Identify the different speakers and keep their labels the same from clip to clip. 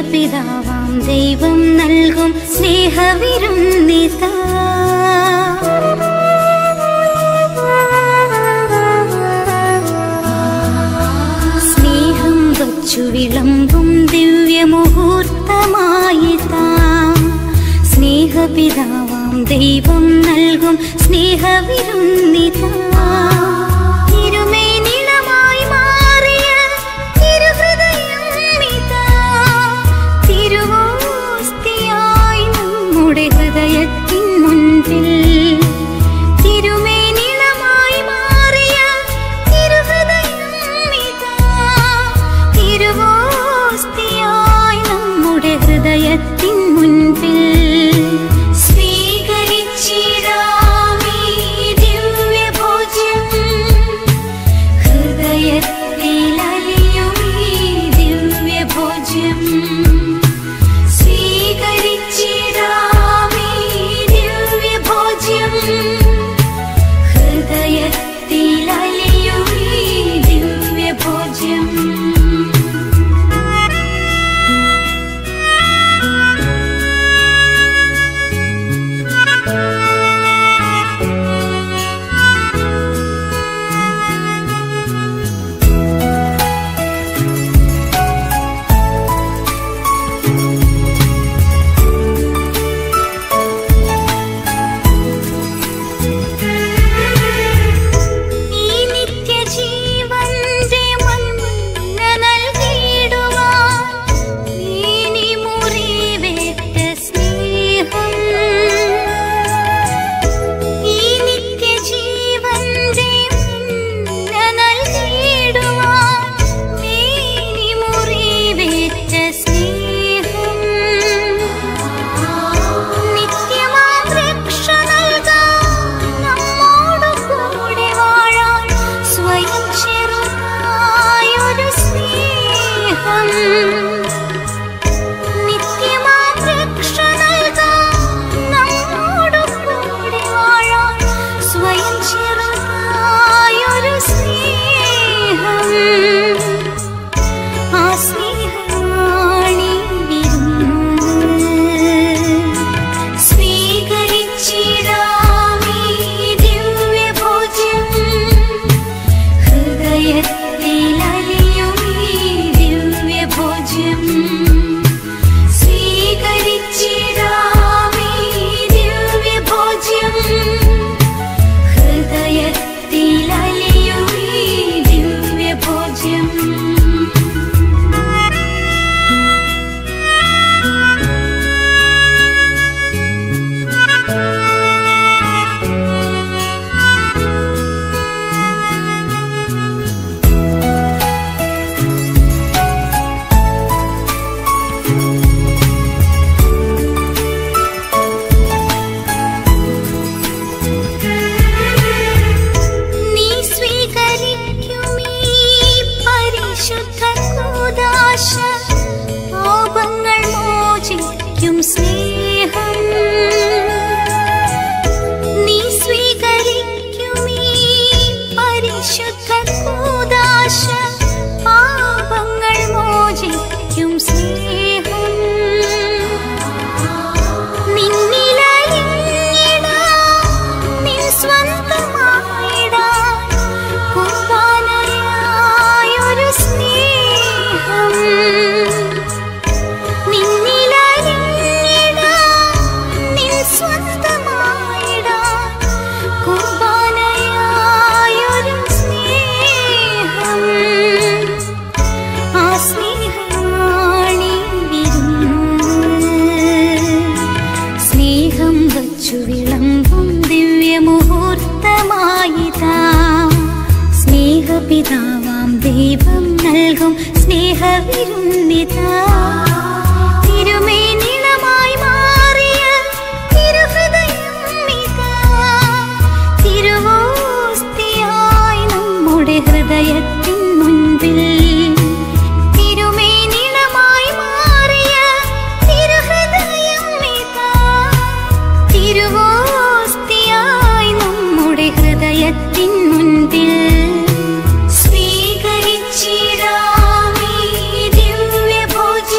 Speaker 1: സ്നേഹപിതാവാം ദൈവം നൽകും സ്നേഹവിരുന്നിതാ സ്നേഹം വച്ചു വിളമ്പും ദിവ്യമുഹൂർത്തമായിതാ സ്നേഹപിതാവാം ദൈവം നൽകും സ്നേഹവിരുന്നിതാ തിരുമേനിളമായി മാറിയ തിരുഹൃദയം ഇതാ. തിരുവോസ്തിയായി നമ്മുടെ ഹൃദയത്തിൻ മുൻപിൽ തിരുമേനിളമായി മാറിയ തിരുഹൃദയം ഇതാ. തിരുവോസ്തിയായി നമ്മുടെ ഹൃദയത്തിൻ മുൻപിൽ സ്വീകരിച്ചിടാമീ ദിവ്യഭോജ്യം ഹൃദയത്തിലലിയുമീ ദിവ്യഭോജ്യം സ്വീകരിച്ചിടാമീ ദിവ്യഭോജ്യം ഹൃദയത്തിലലിയുമീ ദിവ്യഭോജ്യം ഈ നിത്യജീവന്റെ മന്ന നൽകിയിടുവാൻ ഇനി മുറിവേറ്റ സ്നേഹം ഈ നിത്യജീവന്റെ മന്ന നൽകിയിടുവാൻ ഇനി മുറിവേറ്റ സ്നേഹം നിത്യമാം രക്ഷ നൽകാൻ നമ്മോടു കൂടെ വാഴാൻ സ്വയം ചെറുതായൊരു സ്നേഹം നിത്യമാം രക്ഷ നൽകാൻ നമ്മോടു കൂടെ വാഴാൻ സ്വയം ചെറുതായൊരു സ്നേഹം ആ സ്നേഹമാണീ വിരുന്ന്. സ്വീകരിച്ചിടാമീ ദിവ്യഭോജ്യം. ഹൃദയത്തിലലിയുമീ ദിവ്യഭോജ്യം. സ്വീകരിച്ചിടാമീ ദിവ്യഭോജ്യം. ഹൃദയത്തിലലിയുമീ ദിവ്യഭോജ്യം നീ സ്വീകരിക്കുമീ പരിശുദ്ധ കൂദാശ പാപങ്ങൾ മോചിക്കും സ്നേഹം നീ സ്വീകരിക്കുമീ പരിശുദ്ധ കൂദാശ പാപങ്ങൾ മോചിക്കും സ്നേഹം നിന്നിലലിഞ്ഞിടാൻ, നിൻ സ്വന്തമായിടാൻ കുർബാനയായൊരു സ്നേഹം. നിന്നിലലിഞ്ഞിടാൻ, നിൻ സ്വന്തമായിടാൻ കുർബാനയായൊരു സ്നേഹം. ആ സ്നേഹമാണീ വിരുന്ന്. സ്നേഹം വച്ചു വിളമ്പും ദിവ്യമുഹൂർത്തമായിതാ സ്നേഹപിതാവാം ദൈവം നൽകും സ്നേഹവിരുന്നിതാ തിരുമേനിളമായി മാറിയ തിരുഹൃദയം ഇതാ. തിരുവോസ്തിയായി നമ്മുടെ ഹൃദയത്തിൻ മുൻപിൽ തിരുമേനിളമായി മാറിയ തിരുഹൃദയം ഇതാ. തിരുവോസ്തിയായി നമ്മുടെ ഹൃദയത്തിൻ മുൻപിൽ സ്വീകരിച്ചിടാമീ ദിവ്യഭോജ്യം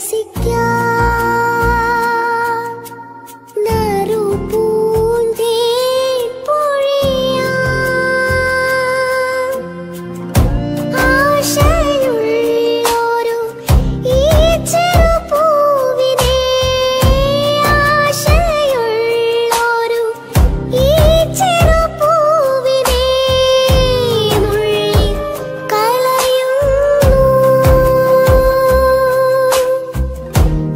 Speaker 2: കളയുന്നു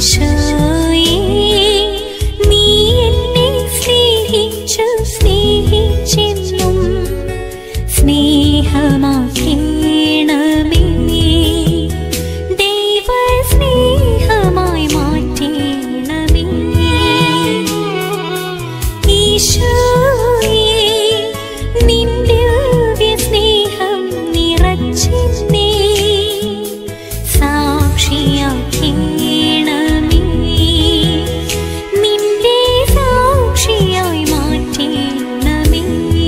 Speaker 1: ഈശോയേ നീ എന്നെ സ്നേഹിച്ചു സ്നേഹിച്ചെന്നും സ്നേഹമാക്കണമേ ദൈവ സ്നേഹമായി മാറ്റണമേ ഈശോയേ നിൻ ദിവ്യ സ്നേഹം നിറച്ചെന്നേ സാക്ഷിയാക്കണമേ നിന്റെ സാക്ഷിയായി മാറ്റണമേ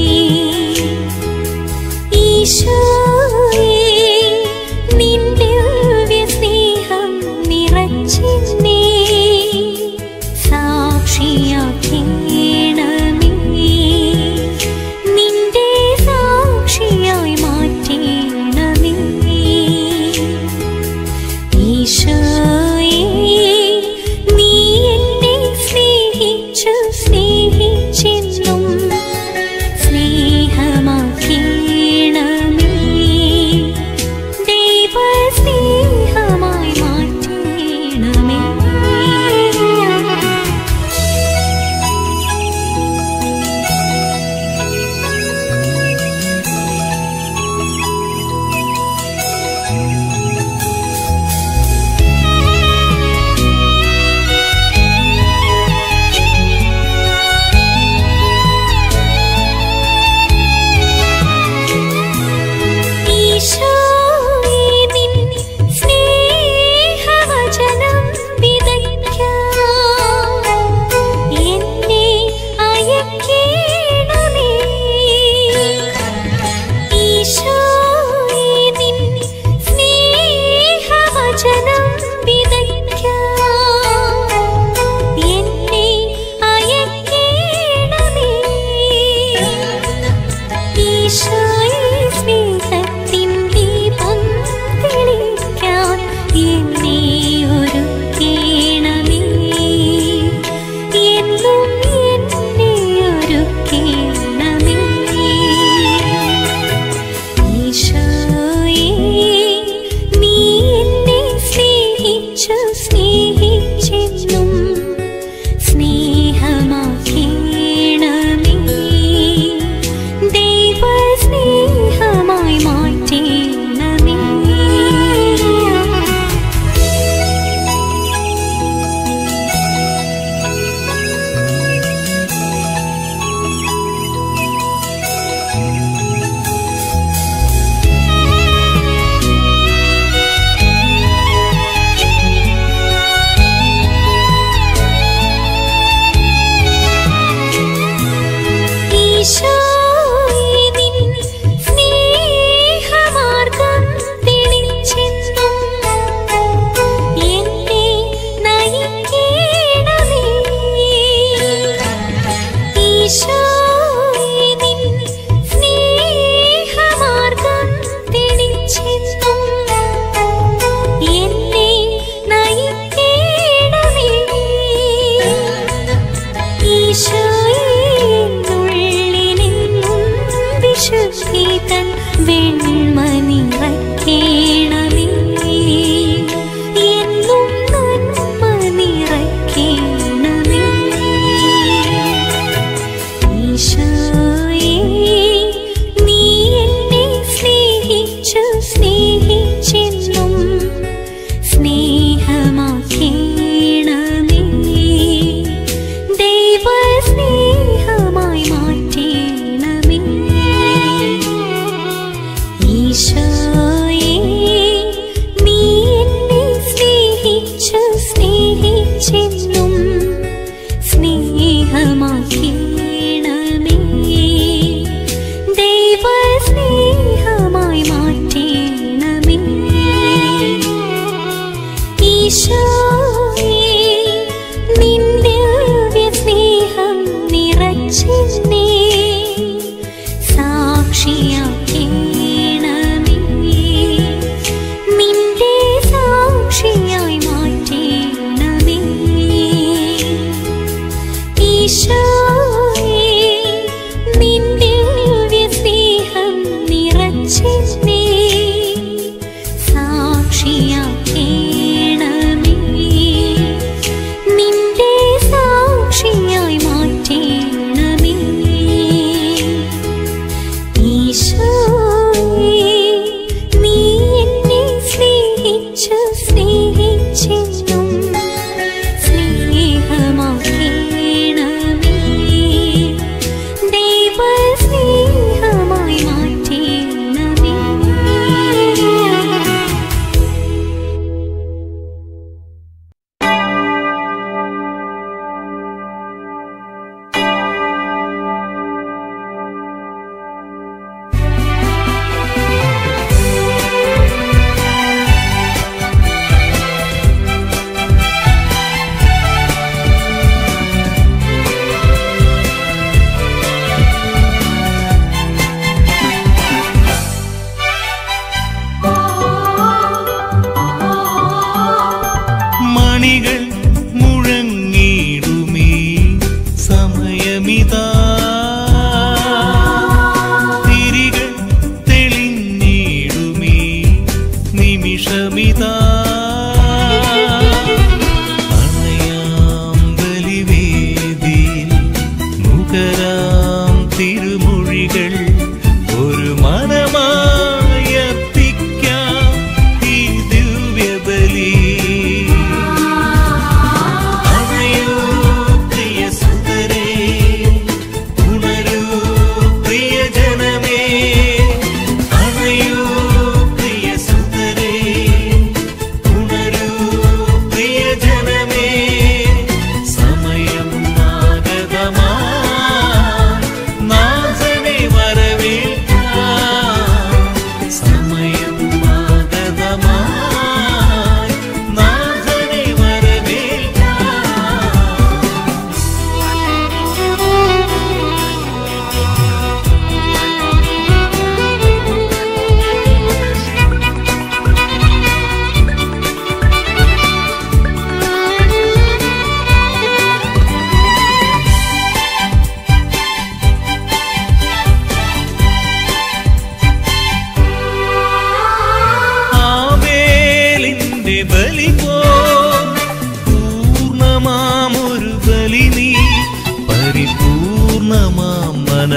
Speaker 1: ഈശോയേ നിൻ ദിവ്യ സ്നേഹം നിറച്ചെന്നേ സാക്ഷിയാക്കണമേ നിന്റെ സാക്ഷിയായി മാറ്റണമേ ഈശോയേ നീ എന്നെ സ്നേഹിച്ചു സ്നേഹിച്ചെന്നും സ്നേഹമാക്കണമേ ദൈവ സ്നേഹമായി മാറ്റണമേ ഈശോയേ നിൻ സ്നേഹവചനം വിതയ്ക്കാൻ എന്നെ അയക്കേണമേ ഈശോയേ നിൻ സ്നേഹവചനം വിതയ്ക്കാൻ എന്നെ അയക്കേണമേ ഈശോയെ സ്നേഹത്തിൻ ദീപം തെളിക്കാൻ എന്നെ ഒരുക്കേണമേ എന്നും എന്നെ ഒരുക്കേണമേ ഈശോയെ നീ എന്നെ സ്നേഹിച്ചു സ്നേഹിച്ചെന്നും സ്നേഹമാക്കണമേ ദൈവ സ്നേഹമായി മാറ്റണമേ ഈശോയേ നിൻ സ്നേഹമാർഗ്ഗം തെളിച്ചെന്നും എന്നെ നയിക്കണമേ ഈശോയേ നിൻ സ്നേഹമാർഗ്ഗം തെളിച്ചെന്നും എന്നെ നയിക്കണമേ ഈശോയെന്നുള്ളിലെന്നും വിശുദ്ധി തൻ വെണ്മ നിറയ്ക്കണമേ എന്നും നന്മ നിറയ്ക്കണമേ ഈശോയേ നീ എന്നെ സ്നേഹിച്ചു സ്നേഹിച്ചെന്നും സ്നേഹമാക്കണമേ ദൈവ സ്നേഹമായി മാറ്റണമേ ഈശോയേ നീ എന്നെ സ്നേഹിച്ചു സ്നേഹിച്ചെന്നും സ്നേഹമാക്കണമേ ദൈവ സ്നേഹമായി മാറ്റണമേ ഈശോയേ നിൻ ദിവ്യ സ്നേഹം നിറച്ചെന്നേ സാക്ഷിയാക്കണമേ നിന്റെ സാക്ഷിയായി മാറ്റണമേ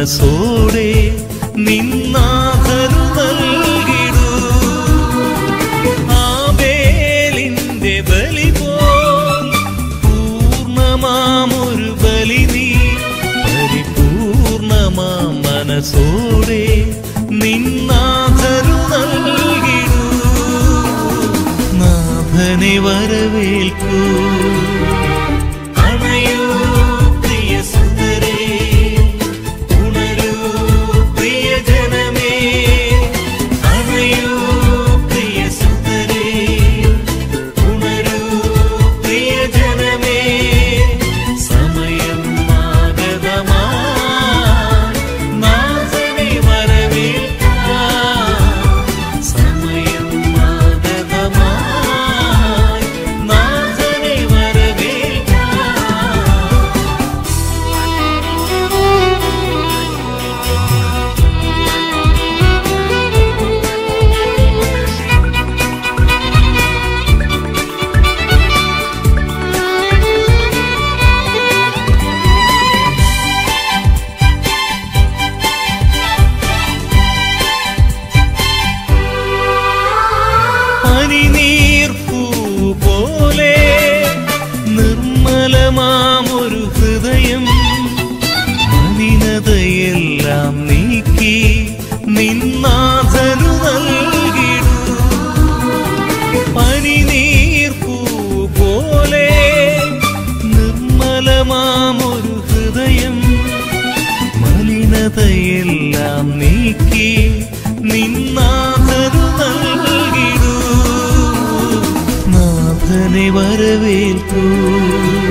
Speaker 2: മനസ്സോടെ നിന്നാഥരു നൽകിടൂ ആബേലിന്റെ ബലി പോൽ പൂർണ്ണമാമൊരു ബലി നീ പരിപൂർണമാം മനസ്സോടെ നിന്നാഥരു നൽകിടൂ നാഥനെ വരവേൽക്കൂ അണയൂ പ്രിയ സുന്ദരേ ഉണരൂ പ്രിയ ജനമേ അണയൂ പ്രിയ സുന്ദരേ ഉണരൂ പ്രിയ ജനമേ സമയം ആഗതമായി നാഥനെ വരവേൽക്കാം സമയം ആഗതമായി നാഥനെ വരവേൽക്കാം പനിനീർപ്പൂ പോലെ നിർമ്മലമാമൊരു ഹൃദയം മലിനതയെല്ലാം നീക്കി നിന്നാഥനു നൽകിടൂ പനിനീർപ്പൂ പോലെ നിർമ്മലമാമൊരു ഹൃദയം മലിനതയെല്ലാം നീക്കി നിന്നാഥനു നൽകിടൂ നാഥനെ വരവേൽക്കൂ